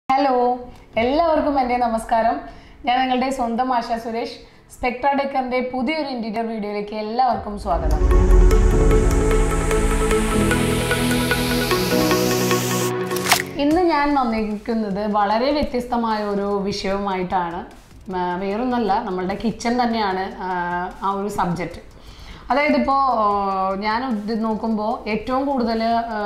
hello എല്ലാവർക്കും എൻ്റെ നമസ്കാരം ഞാൻ നിങ്ങളുടെ സ്വന്തം ആശ സുരേഷ് സ്പെക്ട്ര ഡെക്കറിൻ്റെ പുതിയൊരു ഇൻറ്റീരിയർ വീഡിയോയിലേക്ക് എല്ലാവർക്കും സ്വാഗതം ഇന്ന് ഞാൻ വന്നിരിക്കുന്നത് വളരെ വ്യത്യസ്തമായ ഒരു വിഷയവുമായിട്ടാണ് ആ, വേറൊന്നല്ല നമ്മളുടെ കിച്ചൺ തന്നെയാണ് ആ, ആ ഒരു സബ്ജക്റ്റ് അതായത് ഇപ്പോൾ ഞാൻ ഇത് നോക്കുമ്പോൾ ഏറ്റവും കൂടുതൽ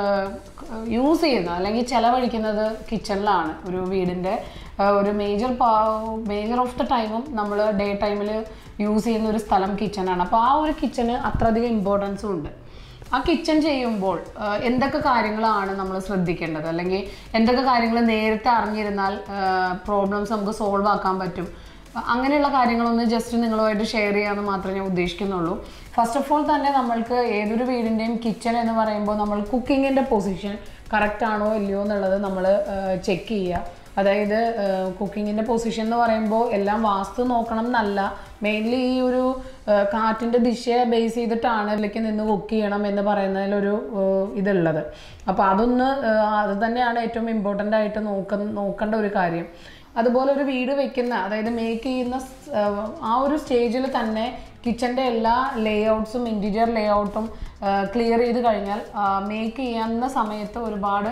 യൂസ് ചെയ്യുന്ന അല്ലെങ്കിൽ ചിലവഴിക്കുന്നത് കിച്ചണിലാണ് ഒരു വീടിൻ്റെ ആ, ഒരു മേജർ മേജർ ഓഫ് ദ ടൈമും നമ്മൾ ഡേ ടൈമിൽ യൂസ് ചെയ്യുന്ന ഒരു സ്ഥലം കിച്ചണാണ് അപ്പോൾ ആ ഒരു കിച്ചണ് അത്രയധികം ഇമ്പോർട്ടൻസും ഉണ്ട് ആ കിച്ചൺ ചെയ്യുമ്പോൾ ആ, എന്തൊക്കെ കാര്യങ്ങളാണ് നമ്മൾ ശ്രദ്ധിക്കേണ്ടത് അല്ലെങ്കിൽ എന്തൊക്കെ കാര്യങ്ങൾ നേരത്തെ അറിഞ്ഞിരുന്നാൽ പ്രോബ്ലംസ് നമുക്ക് സോൾവ് ആക്കാൻ പറ്റും അങ്ങനെയുള്ള കാര്യങ്ങളൊന്ന് ജസ്റ്റ് നിങ്ങളുമായിട്ട് ഷെയർ ചെയ്യാമെന്ന് മാത്രമേ ഞാൻ ഉദ്ദേശിക്കുന്നുള്ളൂ ഫസ്റ്റ് ഓഫ് ഓൾ തന്നെ നമ്മൾക്ക് ഏതൊരു വീടിൻ്റെയും കിച്ചൺ എന്ന് പറയുമ്പോൾ നമ്മൾ കുക്കിങ്ങിൻ്റെ പൊസിഷൻ കറക്റ്റ് ആണോ ഇല്ലയോ എന്നുള്ളത് നമ്മൾ ചെക്ക് ചെയ്യുക അതായത് കുക്കിങ്ങിൻ്റെ പൊസിഷൻ എന്ന് പറയുമ്പോൾ എല്ലാം വാസ്തു നോക്കണം എന്നല്ല മെയിൻലി ഈ ഒരു ആ, കാറ്റിൻ്റെ ദിശയെ ബേസ് ചെയ്തിട്ടാണ് ഇതിലേക്ക് നിന്ന് കുക്ക് ചെയ്യണം എന്ന് പറയുന്നതിലൊരു ആ, ഇതുള്ളത് അപ്പോൾ അതൊന്ന് ആ, അത് തന്നെയാണ് ഏറ്റവും ഇമ്പോർട്ടൻ്റ് ആയിട്ട് നോക്ക നോക്കേണ്ട ഒരു കാര്യം അതുപോലെ ഒരു വീട് വെക്കുന്ന അതായത് മേക്ക് ചെയ്യുന്ന സ്- ആ, ആ ഒരു സ്റ്റേജിൽ തന്നെ കിച്ചൻ്റെ എല്ലാ ലേ ഔട്ട്സും ഇൻറ്റീരിയർ ലേ ഔട്ടും ക്ലിയർ ചെയ്ത് കഴിഞ്ഞാൽ മേക്ക് ചെയ്യുന്ന സമയത്ത് ഒരുപാട്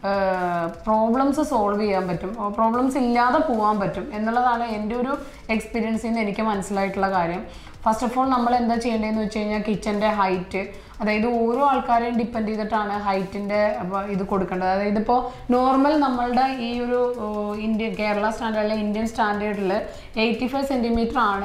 പ്രോബ്ലംസ് സോൾവ് ചെയ്യാൻ പറ്റും പ്രോബ്ലംസ് ഇല്ലാതെ പോകാൻ പറ്റും എന്നുള്ളതാണ് എൻ്റെ ഒരു എക്സ്പീരിയൻസിൽ നിന്ന് എനിക്ക് മനസ്സിലായിട്ടുള്ള കാര്യം ഫസ്റ്റ് ഓഫ് ഓൾ നമ്മൾ എന്താ ചെയ്യേണ്ടതെന്ന് വെച്ച് കഴിഞ്ഞാൽ കിച്ചൻ്റെ ഹൈറ്റ് അതായത് ഓരോ ആൾക്കാരെയും ഡിപ്പെൻഡ് ചെയ്തിട്ടാണ് ഹൈറ്റിൻ്റെ ഇത് കൊടുക്കേണ്ടത് അതായത് ഇപ്പോൾ നോർമൽ നമ്മളുടെ ഈ ഒരു ഇന്ത്യൻ കേരള സ്റ്റാൻഡേർഡിലെ ഇന്ത്യൻ സ്റ്റാൻഡേർഡിൽ എയ്റ്റി ഫൈവ് സെൻറ്റിമീറ്റർ ആണ്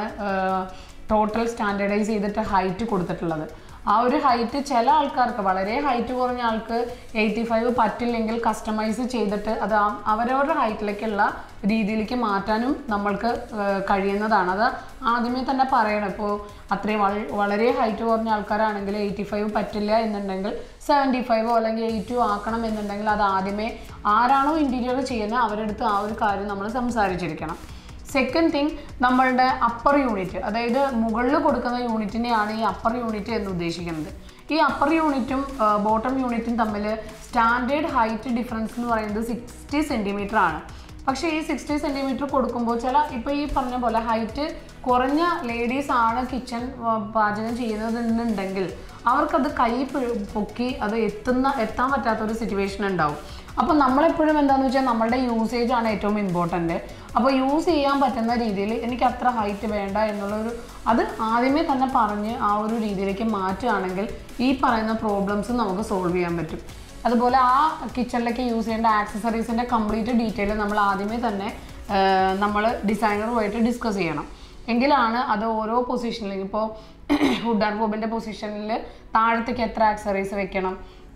ടോട്ടൽ സ്റ്റാൻഡേർഡൈസ് ചെയ്തിട്ട് ഹൈറ്റ് കൊടുത്തിട്ടുള്ളത് ആ ഒരു ഹൈറ്റ് ചില ആൾക്കാർക്ക് വളരെ ഹൈറ്റ് കുറഞ്ഞ ആൾക്ക് എയ്റ്റി ഫൈവ് പറ്റില്ലെങ്കിൽ കസ്റ്റമൈസ് ചെയ്തിട്ട് അത് ആ- അവരവരുടെ ഹൈറ്റിലേക്കുള്ള രീതിയിലേക്ക് മാറ്റാനും നമ്മൾക്ക് ഏഹ്, കഴിയുന്നതാണ് അത് ആദ്യമേ തന്നെ പറയണം ഇപ്പോൾ അത്രയും വള- വളരെ ഹൈറ്റ് കുറഞ്ഞ ആൾക്കാരാണെങ്കിൽ എയ്റ്റി ഫൈവ് പറ്റില്ല എന്നുണ്ടെങ്കിൽ സെവൻറ്റി ഫൈവോ അല്ലെങ്കിൽ എയ്റ്റോ ആക്കണം എന്നുണ്ടെങ്കിൽ അത് ആദ്യമേ ആരാണോ ഇൻറ്റീരിയർ ചെയ്യുന്നത് അവരുടെ അടുത്ത് ആ ഒരു കാര്യം നമ്മൾ സംസാരിച്ചിരിക്കണം സെക്കൻഡ് തിങ് നമ്മളുടെ അപ്പർ യൂണിറ്റ് അതായത് മുകളിൽ കൊടുക്കുന്ന യൂണിറ്റിനെയാണ് ഈ അപ്പർ യൂണിറ്റ് എന്ന് ഉദ്ദേശിക്കുന്നത് ഈ അപ്പർ യൂണിറ്റും ബോട്ടം യൂണിറ്റും തമ്മിൽ സ്റ്റാൻഡേർഡ് ഹൈറ്റ് ഡിഫറൻസ് എന്ന് പറയുന്നത് സിക്സ്റ്റി സെൻറ്റിമീറ്റർ ആണ് പക്ഷേ ഈ സിക്സ്റ്റി സെൻറ്റിമീറ്റർ കൊടുക്കുമ്പോൾ ചില ഇപ്പോൾ ഈ പറഞ്ഞ പോലെ ഹൈറ്റ് കുറഞ്ഞ ലേഡീസ് ആണ് കിച്ചൺ പാചകം ചെയ്യുന്നത് എന്നുണ്ടെങ്കിൽ അവർക്കത് കൈ പിഴ- പൊക്കി അത് എത്തുന്ന എത്താൻ പറ്റാത്തൊരു സിറ്റുവേഷൻ ഉണ്ടാവും അപ്പോൾ നമ്മളെപ്പോഴും എന്താണെന്ന് വെച്ചാൽ നമ്മളുടെ യൂസേജ് ആണ് ഏറ്റവും ഇമ്പോർട്ടൻറ്റ് അപ്പോൾ യൂസ് ചെയ്യാൻ പറ്റുന്ന രീതിയിൽ എനിക്ക് അത്ര ഹൈറ്റ് വേണ്ട എന്നുള്ളൊരു അത് ആദ്യമേ തന്നെ പറഞ്ഞ് ആ ഒരു രീതിയിലേക്ക് മാറ്റുകയാണെങ്കിൽ ഈ പറയുന്ന പ്രോബ്ലംസ് നമുക്ക് സോൾവ് ചെയ്യാൻ പറ്റും അതുപോലെ ആ കിച്ചണിലേക്ക് യൂസ് ചെയ്യേണ്ട ആക്സസറീസിൻ്റെ കംപ്ലീറ്റ് ഡീറ്റെയിൽ നമ്മൾ ആദ്യമേ തന്നെ നമ്മൾ ഡിസൈനറുമായിട്ട് ഡിസ്കസ് ചെയ്യണം എങ്കിലാണ് അത് ഓരോ പൊസിഷനിലും ഇപ്പോൾ ഹുഡ് ആൻഡ് ബോബിൻ്റെ പൊസിഷനിൽ താഴത്തേക്ക് എത്ര ആക്സറീസ് വെക്കണം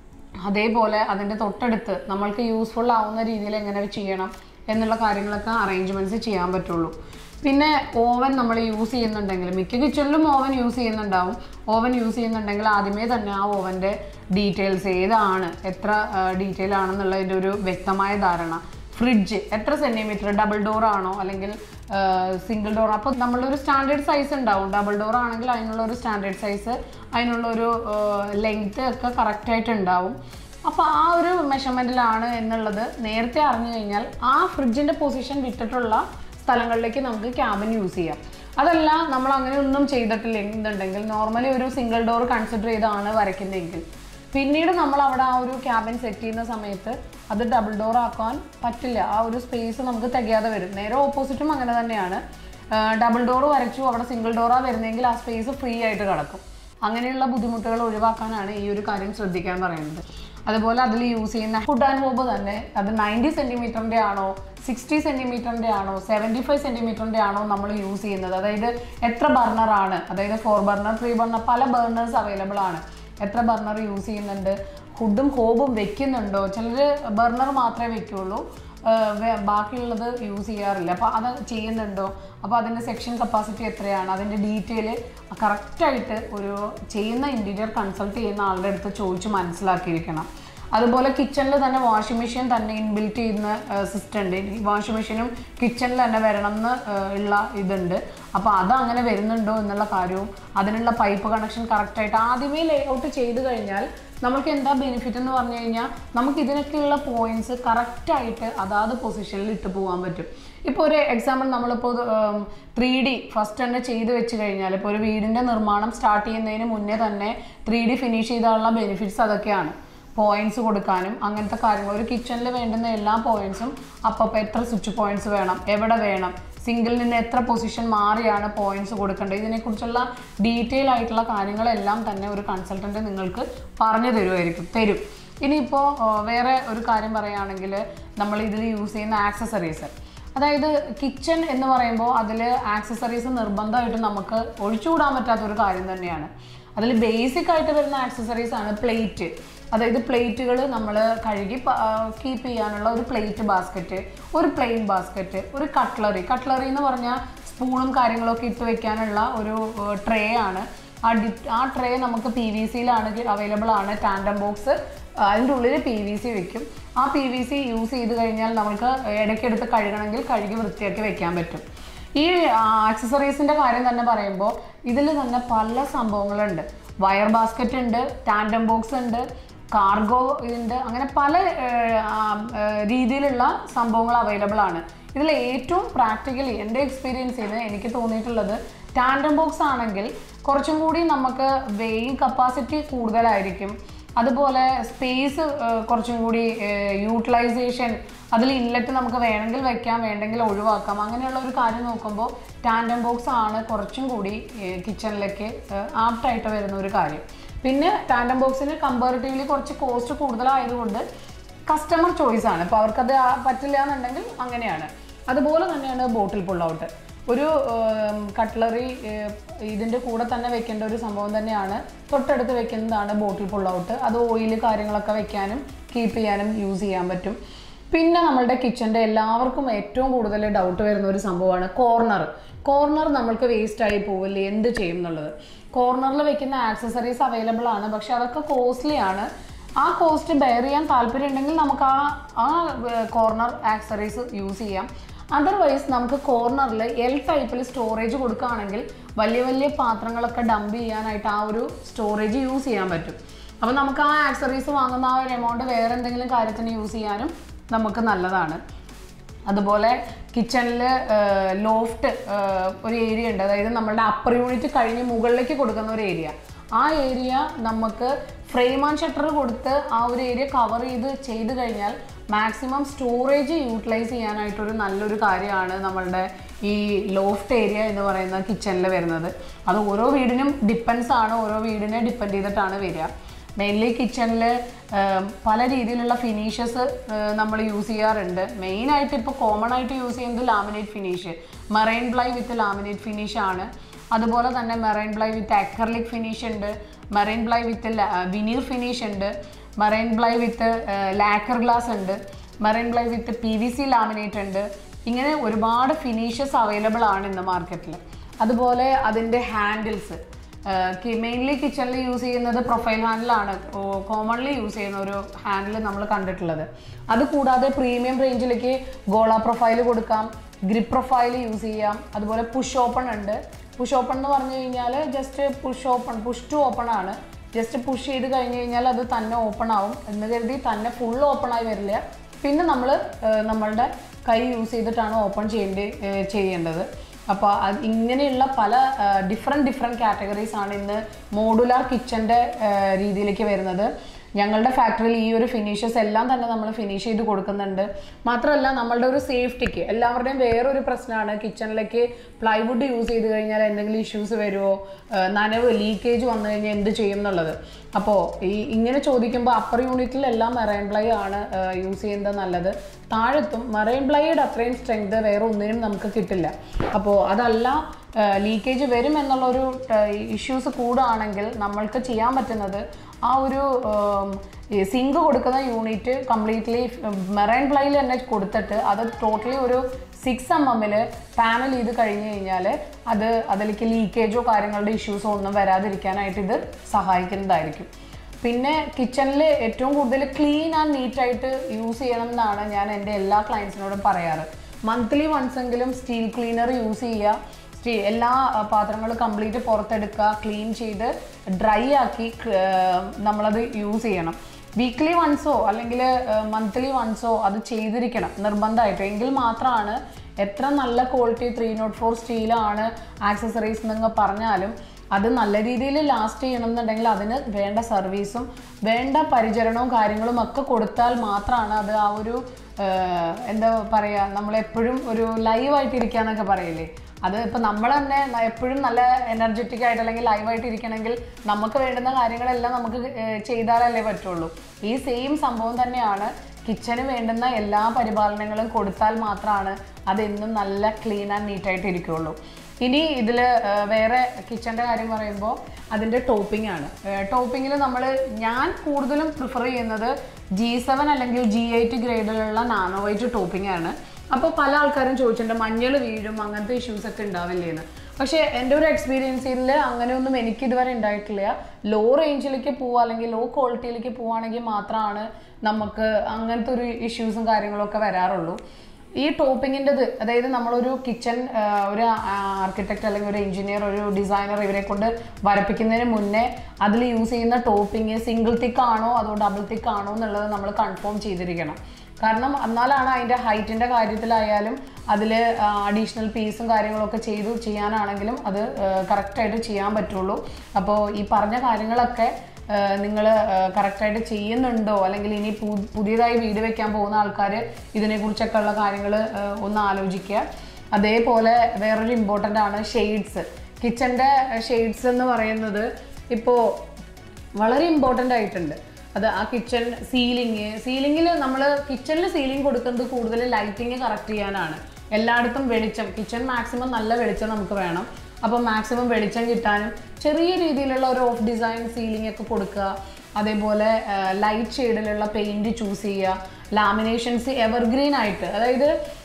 അതേപോലെ അതിൻ്റെ തൊട്ടടുത്ത് നമ്മൾക്ക് യൂസ്ഫുൾ ആവുന്ന രീതിയിൽ എങ്ങനെ ചെയ്യണം എന്നുള്ള കാര്യങ്ങളൊക്കെ അറേഞ്ച്മെൻറ്റ്സ് ചെയ്യാൻ പറ്റുള്ളൂ പിന്നെ ഓവൻ നമ്മൾ യൂസ് ചെയ്യുന്നുണ്ടെങ്കിൽ മിക്ക കിച്ചണിലും ഓവൻ യൂസ് ചെയ്യുന്നുണ്ടാവും ഓവൻ യൂസ് ചെയ്യുന്നുണ്ടെങ്കിൽ ആദ്യമേ തന്നെ ആ ഓവൻ്റെ ഡീറ്റെയിൽസ് ഏതാണ് എത്ര ഡീറ്റെയിൽ ആണെന്നുള്ളതിൻ്റെ ഒരു വ്യക്തമായ ധാരണ ഫ്രിഡ്ജ് എത്ര സെൻറ്റിമീറ്റർ ഡബിൾ ഡോർ ആണോ അല്ലെങ്കിൽ സിംഗിൾ ഡോർ അപ്പോൾ നമ്മളൊരു സ്റ്റാൻഡേർഡ് സൈസ് ഉണ്ടാവും ഡബിൾ ഡോർ ആണെങ്കിൽ അതിനുള്ള ഒരു സ്റ്റാൻഡേർഡ് സൈസ് അതിനുള്ള ഒരു ലെങ്ത് ഒക്കെ കറക്റ്റായിട്ട് ഉണ്ടാവും അപ്പോൾ ആ ഒരു മെഷർമെൻറ്റിലാണ് എന്നുള്ളത് നേരത്തെ അറിഞ്ഞു കഴിഞ്ഞാൽ ആ ഫ്രിഡ്ജിൻ്റെ പൊസിഷൻ വിട്ടിട്ടുള്ള സ്ഥലങ്ങളിലേക്ക് നമുക്ക് ക്യാബിൻ യൂസ് ചെയ്യാം അതല്ല നമ്മൾ അങ്ങനെ ഒന്നും ചെയ്തിട്ടില്ല എന്നുണ്ടെങ്കിൽ നോർമലി ഒരു സിംഗിൾ ഡോർ കൺസിഡർ ചെയ്താണ് വരയ്ക്കുന്നതെങ്കിൽ പിന്നീട് നമ്മൾ അവിടെ ആ ഒരു ക്യാബിൻ സെറ്റ് ചെയ്യുന്ന സമയത്ത് അത് ഡബിൾ ഡോർ ആക്കാൻ പറ്റില്ല ആ ഒരു സ്പേസ് നമുക്ക് തികയാതെ വരും നേരെ ഓപ്പോസിറ്റും അങ്ങനെ തന്നെയാണ് ഡബിൾ ഡോർ വരച്ചു അവിടെ സിംഗിൾ ഡോറാണ് വരുന്നതെങ്കിൽ ആ സ്പേസ് ഫ്രീ ആയിട്ട് കിടക്കും അങ്ങനെയുള്ള ബുദ്ധിമുട്ടുകൾ ഒഴിവാക്കാനാണ് ഈ ഒരു കാര്യം ശ്രദ്ധിക്കാൻ പറയുന്നത് അതുപോലെ അതിൽ യൂസ് ചെയ്യുന്ന ഫുഡ് ആൻഡ് ഹോബ് തന്നെ അത് നയൻറ്റി സെൻറ്റിമീറ്ററിൻ്റെ ആണോ സിക്സ്റ്റി സെൻറ്റിമീറ്ററിൻ്റെ ആണോ സെവൻറ്റി ഫൈവ് സെൻറ്റിമീറ്ററിൻ്റെ ആണോ നമ്മൾ യൂസ് ചെയ്യുന്നത് അതായത് എത്ര ബർണർ ആണ് അതായത് ഫോർ ബർണർ ത്രീ ബർണർ പല ബർണേഴ്സ് അവൈലബിൾ ആണ് എത്ര ബർണർ യൂസ് ചെയ്യുന്നുണ്ട് ഹുഡും ഹോബും വെക്കുന്നുണ്ടോ ചിലർ ബർണർ മാത്രമേ വെക്കുള്ളൂ ആഹ് വേ- ബാക്കിയുള്ളത് യൂസ് ചെയ്യാറില്ല അപ്പോൾ അത് ചെയ്യുന്നുണ്ടോ അപ്പോൾ അതിൻ്റെ സെക്ഷൻ കപ്പാസിറ്റി എത്രയാണ് അതിൻ്റെ ഡീറ്റെയിൽ കറക്റ്റായിട്ട് ഒരു ചെയ്യുന്ന ഇൻറ്റീരിയർ കൺസൾട്ട് ചെയ്യുന്ന ആളുടെ അടുത്ത് ചോദിച്ച് മനസ്സിലാക്കിയിരിക്കണം അതുപോലെ കിച്ചണിൽ തന്നെ വാഷിംഗ് മെഷീൻ തന്നെ ഇൻബിൽറ്റ് ചെയ്യുന്ന സിസ്റ്റം ഉണ്ട് വാഷിംഗ് മെഷീനും കിച്ചണിൽ തന്നെ വരണം എന്ന് ഉള്ള ഇതുണ്ട് അപ്പോൾ അത് അങ്ങനെ വരുന്നുണ്ടോ എന്നുള്ള കാര്യവും അതിനുള്ള പൈപ്പ് കണക്ഷൻ കറക്റ്റായിട്ട് ആദ്യമേ ലേ ഔട്ട് ചെയ്ത് കഴിഞ്ഞാൽ നമുക്ക് എന്താ ബെനിഫിറ്റ് എന്ന് പറഞ്ഞു കഴിഞ്ഞാൽ നമുക്ക് ഇതിനൊക്കെയുള്ള പോയിന്റ്സ് കറക്റ്റായിട്ട് അതാത് പൊസിഷനിൽ ഇട്ട് പോകാൻ പറ്റും ഇപ്പോൾ ഒരു എക്സാമ്പിൾ നമ്മളിപ്പോൾ ത്രീ ഡി ഫസ്റ്റ് തന്നെ ചെയ്ത് വെച്ച് കഴിഞ്ഞാൽ ഇപ്പോൾ ഒരു വീടിൻ്റെ നിർമ്മാണം സ്റ്റാർട്ട് ചെയ്യുന്നതിന് മുന്നേ തന്നെ ത്രീ ഡി ഫിനിഷ് ചെയ്താലുള്ള ബെനിഫിറ്റ്സ് അതൊക്കെയാണ് പോയിന്റ്സ് കൊടുക്കാനും അങ്ങനത്തെ കാര്യങ്ങൾ ഒരു കിച്ചണിൽ വേണ്ടുന്ന എല്ലാ പോയിന്റ്സും അപ്പം എത്ര സ്വിച്ച് പോയിന്റ്സ് വേണം എവിടെ വേണം സിംഗിളിൽ നിന്ന് എത്ര പൊസിഷൻ മാറിയാണ് പോയിന്റ്സ് കൊടുക്കേണ്ടത് ഇതിനെക്കുറിച്ചുള്ള ഡീറ്റെയിൽ ആയിട്ടുള്ള കാര്യങ്ങളെല്ലാം തന്നെ ഒരു കൺസൾട്ടൻറ്റ് നിങ്ങൾക്ക് പറഞ്ഞു തരുമായിരിക്കും തരും ഇനിയിപ്പോൾ വേറെ ഒരു കാര്യം പറയുകയാണെങ്കിൽ നമ്മൾ ഇതിൽ യൂസ് ചെയ്യുന്ന ആക്സസറീസ് അതായത് കിച്ചൺ എന്ന് പറയുമ്പോൾ അതിൽ ആക്സസറീസ് നിർബന്ധമായിട്ടും നമുക്ക് ഒഴിച്ചുകൂടാൻ പറ്റാത്ത ഒരു കാര്യം തന്നെയാണ് അതിൽ ബേസിക് ആയിട്ട് വരുന്ന ആക്സസറീസ് ആണ് പ്ലേറ്റ് അതായത് പ്ലേറ്റുകൾ നമ്മൾ കഴുകി കീപ്പ് ചെയ്യാനുള്ള ഒരു പ്ലേറ്റ് ബാസ്ക്കറ്റ് ഒരു പ്ലെയിൻ ബാസ്ക്കറ്റ് ഒരു കട്ട്ലറി കട്ട്ലറി എന്ന് പറഞ്ഞാൽ സ്പൂണും കാര്യങ്ങളൊക്കെ ഇട്ട് വെക്കാനുള്ള ഒരു ട്രേ ആണ് ആ ഡി ആ ട്രേ നമുക്ക് പി വി സിയിലാണ് അവൈലബിൾ ആണ് ടാൻഡം ബോക്സ് അതിൻ്റെ ഉള്ളിൽ പി വി സി വെക്കും ആ പി വി സി യൂസ് ചെയ്ത് കഴിഞ്ഞാൽ നമുക്ക് ഇടയ്ക്കെടുത്ത് കഴുകണമെങ്കിൽ കഴുകി വൃത്തിയാക്കി വെക്കാൻ പറ്റും ഈ ആക്സസറീസിൻ്റെ കാര്യം തന്നെ പറയുമ്പോൾ ഇതിൽ തന്നെ പല സംഭവങ്ങളുണ്ട് വയർ ബാസ്ക്കറ്റ് ഉണ്ട് ടാൻഡം ബോക്സ് ഉണ്ട് കാർഗോ ഉണ്ട് അങ്ങനെ പല രീതിയിലുള്ള സംഭവങ്ങൾ അവൈലബിൾ ആണ് ഇതിൽ ഏറ്റവും പ്രാക്ടിക്കലി എൻ്റെ എക്സ്പീരിയൻസിൽ നിന്ന് എനിക്ക് തോന്നിയിട്ടുള്ളത് ടാൻഡം ബോക്സ് ആണെങ്കിൽ കുറച്ചും കൂടി നമുക്ക് വെയിങ് കപ്പാസിറ്റി കൂടുതലായിരിക്കും അതുപോലെ സ്പേസ് കുറച്ചും കൂടി യൂട്ടിലൈസേഷൻ അതിൽ ഇൻലെറ്റ് നമുക്ക് വേണമെങ്കിൽ വെക്കാം വേണ്ടെങ്കിൽ ഒഴിവാക്കാം അങ്ങനെയുള്ള ഒരു കാര്യം നോക്കുമ്പോൾ ടാൻഡം ബോക്സ് ആണ് കുറച്ചും കൂടി കിച്ചണിലേക്ക് ആപ്റ്റായിട്ട് വരുന്ന ഒരു കാര്യം പിന്നെ ടാൻഡം ബോക്സിന് കമ്പാരിറ്റീവ്ലി കുറച്ച് കോസ്റ്റ് കൂടുതലായതുകൊണ്ട് കസ്റ്റമർ ചോയ്സ് ആണ് ഇപ്പോൾ അവർക്കത് പറ്റില്ല എന്നുണ്ടെങ്കിൽ അങ്ങനെയാണ് അതുപോലെ തന്നെയാണ് ബോട്ടിൽ പുൾ ഔട്ട് ഒരു കട്ട്ലറി ഇതിൻ്റെ കൂടെ തന്നെ വെക്കേണ്ട ഒരു സംഭവം തന്നെയാണ് തൊട്ടടുത്ത് വെക്കുന്നതാണ് ബോട്ടിൽ പുൾ ഔട്ട് അത് ഓയിൽ കാര്യങ്ങളൊക്കെ വെക്കാനും കീപ്പ് ചെയ്യാനും യൂസ് ചെയ്യാൻ പറ്റും പിന്നെ നമ്മളുടെ കിച്ചൻ്റെ എല്ലാവർക്കും ഏറ്റവും കൂടുതൽ ഡൗട്ട് വരുന്ന ഒരു സംഭവമാണ് കോർണർ കോർണർ നമ്മൾക്ക് വേസ്റ്റ് ആയി പോവില്ലേ എന്ത് ചെയ്യും എന്നുള്ളത് കോർണറിൽ വെക്കുന്ന ആക്സസറീസ് അവൈലബിൾ ആണ് പക്ഷെ അതൊക്കെ കോസ്റ്റ്ലി ആണ് ആ കോസ്റ്റ് ബെയർ ചെയ്യാൻ താല്പര്യം ഉണ്ടെങ്കിൽ നമുക്ക് ആ ആ കോർണർ ആക്സറീസ് യൂസ് ചെയ്യാം അതർവൈസ് നമുക്ക് കോർണറിൽ എൽ ടൈപ്പിൽ സ്റ്റോറേജ് കൊടുക്കുകയാണെങ്കിൽ വലിയ വലിയ പാത്രങ്ങളൊക്കെ ഡംപ് ചെയ്യാനായിട്ട് ആ ഒരു സ്റ്റോറേജ് യൂസ് ചെയ്യാൻ പറ്റും അപ്പോൾ നമുക്ക് ആ ആക്സറീസ് വാങ്ങുന്ന ആ ഒരു എമൗണ്ട് വേറെ എന്തെങ്കിലും കാര്യത്തിന് യൂസ് ചെയ്യാനും നമുക്ക് നല്ലതാണ് അതുപോലെ കിച്ചണിൽ ലോഫ്റ്റ് ഒരു ഏരിയ ഉണ്ട് അതായത് നമ്മളുടെ അപ്പർ യൂണിറ്റ് കഴിഞ്ഞ് മുകളിലേക്ക് കൊടുക്കുന്ന ഒരു ഏരിയ ആ ഏരിയ നമുക്ക് ഫ്രെയിം ആൻഡ് ഷട്ടർ കൊടുത്ത് ആ ഒരു ഏരിയ കവർ ചെയ്ത് ചെയ്ത് കഴിഞ്ഞാൽ മാക്സിമം സ്റ്റോറേജ് യൂട്ടിലൈസ് ചെയ്യാനായിട്ടൊരു നല്ലൊരു കാര്യമാണ് നമ്മളുടെ ഈ ലോഫ്റ്റ് ഏരിയ എന്ന് പറയുന്ന കിച്ചണിൽ വരുന്നത് അത് ഓരോ വീടിനും ഡിപ്പെൻസ് ആണ് ഓരോ വീടിനെ ഡിപ്പെൻഡ് ചെയ്തിട്ടാണ് വരിക മെയിൻലി കിച്ചണിൽ പല രീതിയിലുള്ള ഫിനിഷസ് നമ്മൾ യൂസ് ചെയ്യാറുണ്ട് മെയിനായിട്ട് ഇപ്പോൾ കോമൺ ആയിട്ട് യൂസ് ചെയ്യുന്നത് laminate finish marine ply with laminate finish ആണ് അതുപോലെ തന്നെ marine ply with acrylic finish ഉണ്ട് marine ply with veneer finish ഉണ്ട് marine ply with lacquer glass ഉണ്ട് marine ply with P V C laminate ഉണ്ട് ഇങ്ങനെ ഒരുപാട് ഫിനിഷസ് അവൈലബിൾ ആണ് ഇന്ന് മാർക്കറ്റിൽ അതുപോലെ അതിൻ്റെ ഹാൻഡിൽസ് മെയിൻലി കിച്ചണിൽ യൂസ് ചെയ്യുന്നത് പ്രൊഫൈൽ ഹാൻഡിലാണ് കോമൺലി യൂസ് ചെയ്യുന്ന ഒരു ഹാൻഡിൽ നമ്മൾ കണ്ടിട്ടുള്ളത് അത് കൂടാതെ പ്രീമിയം റേഞ്ചിലേക്ക് ഗോള പ്രൊഫൈൽ കൊടുക്കാം ഗ്രിപ്പ് പ്രൊഫൈൽ യൂസ് ചെയ്യാം അതുപോലെ പുഷ് ഓപ്പൺ ഉണ്ട് പുഷ് ഓപ്പൺ എന്ന് പറഞ്ഞു കഴിഞ്ഞാൽ just push open push to open ആണ് ജസ്റ്റ് പുഷ് ചെയ്ത് കഴിഞ്ഞ് കഴിഞ്ഞാൽ അത് തന്നെ ഓപ്പൺ ആവും എന്ന് കരുതി തന്നെ ഫുൾ ഓപ്പൺ ആയി വരില്ല പിന്നെ നമ്മൾ നമ്മളുടെ കൈ യൂസ് ചെയ്തിട്ടാണ് ഓപ്പൺ ചെയ്യേണ്ടി ചെയ്യേണ്ടത് അപ്പോൾ അത് ഇങ്ങനെയുള്ള പല ഡിഫറെൻറ്റ് ഡിഫറെൻറ്റ് കാറ്റഗറീസ് ആണ് ഇന്ന് മോഡുലാർ കിച്ചൻ്റെ രീതിയിലേക്ക് വരുന്നത് ഞങ്ങളുടെ ഫാക്ടറിയിൽ ഈ ഒരു ഫിനിഷസ് എല്ലാം തന്നെ നമ്മൾ ഫിനിഷ് ചെയ്ത് കൊടുക്കുന്നുണ്ട് മാത്രമല്ല നമ്മളുടെ ഒരു സേഫ്റ്റിക്ക് എല്ലാവരുടെയും വേറൊരു പ്രശ്നമാണ് കിച്ചണിലേക്ക് പ്ലൈവുഡ് യൂസ് ചെയ്ത് കഴിഞ്ഞാൽ എന്തെങ്കിലും ഇഷ്യൂസ് വരുമോ നനവ് ലീക്കേജ് വന്നു കഴിഞ്ഞാൽ എന്ത് ചെയ്യും എന്നുള്ളത് അപ്പോൾ ഈ ഇങ്ങനെ ചോദിക്കുമ്പോൾ അപ്പർ യൂണിറ്റിൽ എല്ലാം മെറൈൻ പ്ലൈ ആണ് യൂസ് ചെയ്യുന്നത് നല്ലത് താഴത്തും മെറൈൻ പ്ലൈയുടെ അത്രയും സ്ട്രെങ്ത് വേറെ ഒന്നിനും നമുക്ക് കിട്ടില്ല അപ്പോൾ അതല്ല ലീക്കേജ് വരും എന്നുള്ളൊരു ഇഷ്യൂസ് കൂടുകയാണെങ്കിൽ നമ്മൾക്ക് ചെയ്യാൻ പറ്റുന്നത് ആ ഒരു സിങ്ക് കൊടുക്കുന്ന യൂണിറ്റ് കംപ്ലീറ്റ്ലി മെറൈൻ പ്ലൈയിൽ തന്നെ കൊടുത്തിട്ട് അത് ടോട്ടലി ഒരു സിക്സ് എം എമ്മിൽ പാനൽ ചെയ്ത് കഴിഞ്ഞ് കഴിഞ്ഞാൽ അത് അതിലേക്ക് ലീക്കേജോ കാര്യങ്ങളുടെ ഇഷ്യൂസോ ഒന്നും വരാതിരിക്കാനായിട്ട് ഇത് സഹായിക്കുന്നതായിരിക്കും പിന്നെ കിച്ചണിൽ ഏറ്റവും കൂടുതൽ ക്ലീൻ ആൻഡ് നീറ്റ് ആയിട്ട് യൂസ് ചെയ്യണം എന്നാണ് ഞാൻ എൻ്റെ എല്ലാ ക്ലയൻസിനോടും പറയാറ് മന്ത്ലി വൺസ് എങ്കിലും സ്റ്റീൽ ക്ലീനർ യൂസ് ചെയ്യുക സ്റ്റീ എല്ലാ പാത്രങ്ങളും കംപ്ലീറ്റ് പുറത്തെടുക്കുക ക്ലീൻ ചെയ്ത് ഡ്രൈ ആക്കി ക- നമ്മളത് യൂസ് ചെയ്യണം വീക്ക്ലി വൺസോ അല്ലെങ്കിൽ മന്ത്ലി വൺസോ അത് ചെയ്തിരിക്കണം നിർബന്ധമായിട്ട് എങ്കിൽ മാത്രമാണ് എത്ര നല്ല ക്വാളിറ്റി ത്രീ നോട്ട് ഫോർ സ്റ്റീലാണ് ആക്സസറീസ് എന്നൊക്കെ പറഞ്ഞാലും അത് നല്ല രീതിയിൽ ലാസ്റ്റ് ചെയ്യണം എന്നുണ്ടെങ്കിൽ അതിന് വേണ്ട സർവീസും വേണ്ട പരിചരണവും കാര്യങ്ങളും ഒക്കെ കൊടുത്താൽ മാത്രമാണ് അത് ആ ഒരു ഏഹ്, എന്താ പറയുക നമ്മളെപ്പോഴും ഒരു ലൈവായിട്ട് ഇരിക്കുക എന്നൊക്കെ പറയില്ലേ അത് ഇപ്പം നമ്മൾ തന്നെ ന- എപ്പോഴും നല്ല എനർജറ്റിക് ആയിട്ട് അല്ലെങ്കിൽ ലൈവായിട്ട് ഇരിക്കണമെങ്കിൽ നമുക്ക് വേണ്ടുന്ന കാര്യങ്ങളെല്ലാം നമുക്ക് ഏഹ്, ചെയ്താലല്ലേ പറ്റുള്ളൂ ഈ സെയിം സംഭവം തന്നെയാണ് കിച്ചന് വേണ്ടുന്ന എല്ലാ പരിപാലനങ്ങളും കൊടുത്താൽ മാത്രമാണ് അതെന്നും നല്ല ക്ലീൻ ആൻഡ് നീറ്റായിട്ട് ഇരിക്കുകയുള്ളൂ ഇനി ഇതിൽ വേറെ കിച്ചൻ്റെ കാര്യം പറയുമ്പോൾ അതിൻ്റെ ടോപ്പിംഗ് ആണ് ടോപ്പിങ്ങിൽ നമ്മൾ ഞാൻ കൂടുതലും പ്രിഫർ ചെയ്യുന്നത് ജി സെവൻ അല്ലെങ്കിൽ ജി എയ്റ്റ് ഗ്രേഡിലുള്ള നാനോ വൈറ്റ് ടോപ്പിംഗ് ആണ് അപ്പോൾ പല ആൾക്കാരും ചോദിച്ചിട്ടുണ്ട് മഞ്ഞൾ വീഴും അങ്ങനത്തെ ഇഷ്യൂസ് ഒക്കെ ഉണ്ടാവില്ലേന്ന് പക്ഷേ എൻ്റെ ഒരു എക്സ്പീരിയൻസിൽ അങ്ങനെയൊന്നും എനിക്ക് ഇതുവരെ ഉണ്ടായിട്ടില്ല ലോ റേഞ്ചിലേക്ക് പോവുക അല്ലെങ്കിൽ ലോ ക്വാളിറ്റിയിലേക്ക് പോവുകയാണെങ്കിൽ മാത്രമാണ് നമുക്ക് അങ്ങനത്തെ ഒരു ഇഷ്യൂസും കാര്യങ്ങളൊക്കെ വരാറുള്ളൂ ഈ ടോപ്പിങ്ങിൻ്റെത് അതായത് നമ്മളൊരു കിച്ചൺ ഒരു ആർക്കിടെക്ട് അല്ലെങ്കിൽ ഒരു എഞ്ചിനീയർ ഒരു ഡിസൈനർ ഇവരെ കൊണ്ട് വരപ്പിക്കുന്നതിന് മുന്നേ അതിൽ യൂസ് ചെയ്യുന്ന ടോപ്പിങ് സിംഗിൾ തിക്ക് ആണോ അതോ ഡബിൾ തിക്ക് ആണോ എന്നുള്ളത് നമ്മൾ കൺഫേം ചെയ്തിരിക്കണം കാരണം എന്നാലാണ് അതിൻ്റെ ഹൈറ്റിൻ്റെ കാര്യത്തിലായാലും അതിൽ അഡീഷണൽ പീസും കാര്യങ്ങളൊക്കെ ചെയ്തു ചെയ്യാനാണെങ്കിലും അത് കറക്റ്റായിട്ട് ചെയ്യാൻ പറ്റുള്ളൂ അപ്പോൾ ഈ പറഞ്ഞ കാര്യങ്ങളൊക്കെ നിങ്ങൾ കറക്റ്റായിട്ട് ചെയ്യുന്നുണ്ടോ അല്ലെങ്കിൽ ഇനി പു- പുതിയതായി വീട് വെക്കാൻ പോകുന്ന ആൾക്കാർ ഇതിനെക്കുറിച്ചൊക്കെ ഉള്ള കാര്യങ്ങൾ ഒന്ന് ആലോചിക്കുക അതേപോലെ വേറൊരു ഇമ്പോർട്ടൻ്റ് ആണ് ഷെയ്ഡ്സ് കിച്ചൻ്റെ ഷെയ്ഡ്സ് എന്ന് പറയുന്നത് ഇപ്പോൾ വളരെ ഇമ്പോർട്ടൻ്റ് ആയിട്ടുണ്ട് അത് ആ കിച്ചൺ സീലിംഗ് സീലിങ്ങിൽ നമ്മൾ കിച്ചണിൽ സീലിംഗ് കൊടുക്കുന്നത് കൂടുതൽ ലൈറ്റിങ് കറക്റ്റ് ചെയ്യാനാണ് എല്ലായിടത്തും വെളിച്ചം കിച്ചൺ മാക്സിമം നല്ല വെളിച്ചം നമുക്ക് വേണം അപ്പോൾ മാക്സിമം വെളിച്ചം കിട്ടാനും ചെറിയ രീതിയിലുള്ള ഒരു ഓഫ് ഡിസൈൻ സീലിംഗ് ഒക്കെ കൊടുക്കുക അതേപോലെ ലൈറ്റ് ഷെയ്ഡിലുള്ള പെയിൻറ് ചൂസ് ചെയ്യുക ലാമിനേഷൻസ് എവർഗ്രീൻ ആയിട്ട് അതായത്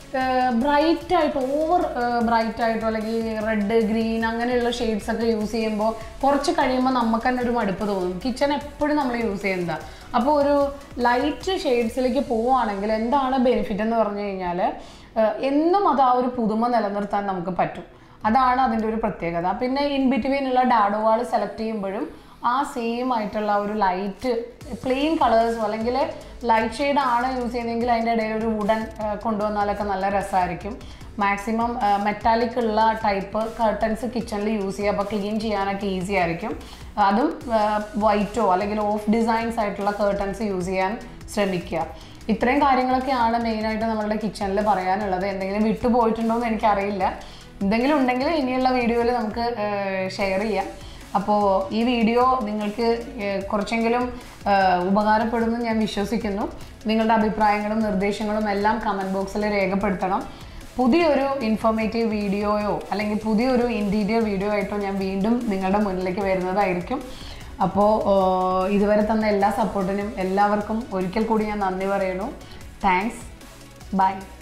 ബ്രൈറ്റ് ആയിട്ട് ഓവർ ബ്രൈറ്റ് ആയിട്ടോ അല്ലെങ്കിൽ റെഡ് ഗ്രീൻ അങ്ങനെയുള്ള ഷെയ്ഡ്സ് ഒക്കെ യൂസ് ചെയ്യുമ്പോൾ കുറച്ച് കഴിയുമ്പോൾ നമുക്ക് തന്നെ ഒരു മടുപ്പ് തോന്നും കിച്ചൺ എപ്പോഴും നമ്മൾ യൂസ് ചെയ്യുന്നതാണ് അപ്പോൾ ഒരു ലൈറ്റ് ഷെയ്ഡ്സിലേക്ക് പോവുകയാണെങ്കിൽ എന്താണ് ബെനിഫിറ്റ് എന്ന് പറഞ്ഞു കഴിഞ്ഞാൽ എന്നും അത് ആ ഒരു പുതുമ നിലനിർത്താൻ നമുക്ക് പറ്റും അതാണ് അതിൻ്റെ ഒരു പ്രത്യേകത പിന്നെ ഇൻ ബിറ്റ്വീൻ ഉള്ള ഡാഡോ വാൾ സെലക്ട് ചെയ്യുമ്പോഴും ആ സെയിം ആയിട്ടുള്ള ഒരു ലൈറ്റ് പ്ലെയിൻ കളേഴ്സോ അല്ലെങ്കിൽ ലൈറ്റ് ഷെയ്ഡ് ആണ് യൂസ് ചെയ്യുന്നതെങ്കിൽ അതിൻ്റെ ഇടയിൽ ഒരു വുഡൻ കൊണ്ടുവന്നാലൊക്കെ നല്ല രസമായിരിക്കും മാക്സിമം മെറ്റാലിക് ഉള്ള ടൈപ്പ് കർട്ടൻസ് കിച്ചണിൽ യൂസ് ചെയ്യുക അപ്പോൾ ക്ലീൻ ചെയ്യാനൊക്കെ ഈസി ആയിരിക്കും അതും വൈറ്റോ അല്ലെങ്കിൽ ഓഫ് ഡിസൈൻസ് ആയിട്ടുള്ള കേർട്ടൻസ് യൂസ് ചെയ്യാൻ ശ്രമിക്കുക ഇത്രയും കാര്യങ്ങളൊക്കെയാണ് മെയിനായിട്ട് നമ്മളുടെ കിച്ചണിൽ പറയാനുള്ളത് എന്തെങ്കിലും വിട്ടുപോയിട്ടുണ്ടോ എന്ന് എനിക്കറിയില്ല എന്തെങ്കിലും ഉണ്ടെങ്കിൽ ഇനിയുള്ള വീഡിയോയിൽ നമുക്ക് ഷെയർ ചെയ്യാം അപ്പോൾ ഈ വീഡിയോ നിങ്ങൾക്ക് ഏഹ്, കുറച്ചെങ്കിലും ഏഹ്, ഉപകാരപ്പെടുമെന്ന് ഞാൻ വിശ്വസിക്കുന്നു നിങ്ങളുടെ അഭിപ്രായങ്ങളും നിർദ്ദേശങ്ങളും എല്ലാം കമൻറ്റ് ബോക്സിൽ രേഖപ്പെടുത്തണം പുതിയൊരു ഇൻഫോർമേറ്റീവ് വീഡിയോയോ അല്ലെങ്കിൽ പുതിയൊരു ഇൻറ്റീരിയർ വീഡിയോ ആയിട്ടോ ഞാൻ വീണ്ടും നിങ്ങളുടെ മുന്നിലേക്ക് വരുന്നതായിരിക്കും അപ്പോൾ ഏഹ്, ഇതുവരെ തന്ന എല്ലാ സപ്പോർട്ടിനും എല്ലാവർക്കും ഒരിക്കൽ കൂടി ഞാൻ നന്ദി പറയുന്നു താങ്ക്സ് ബൈ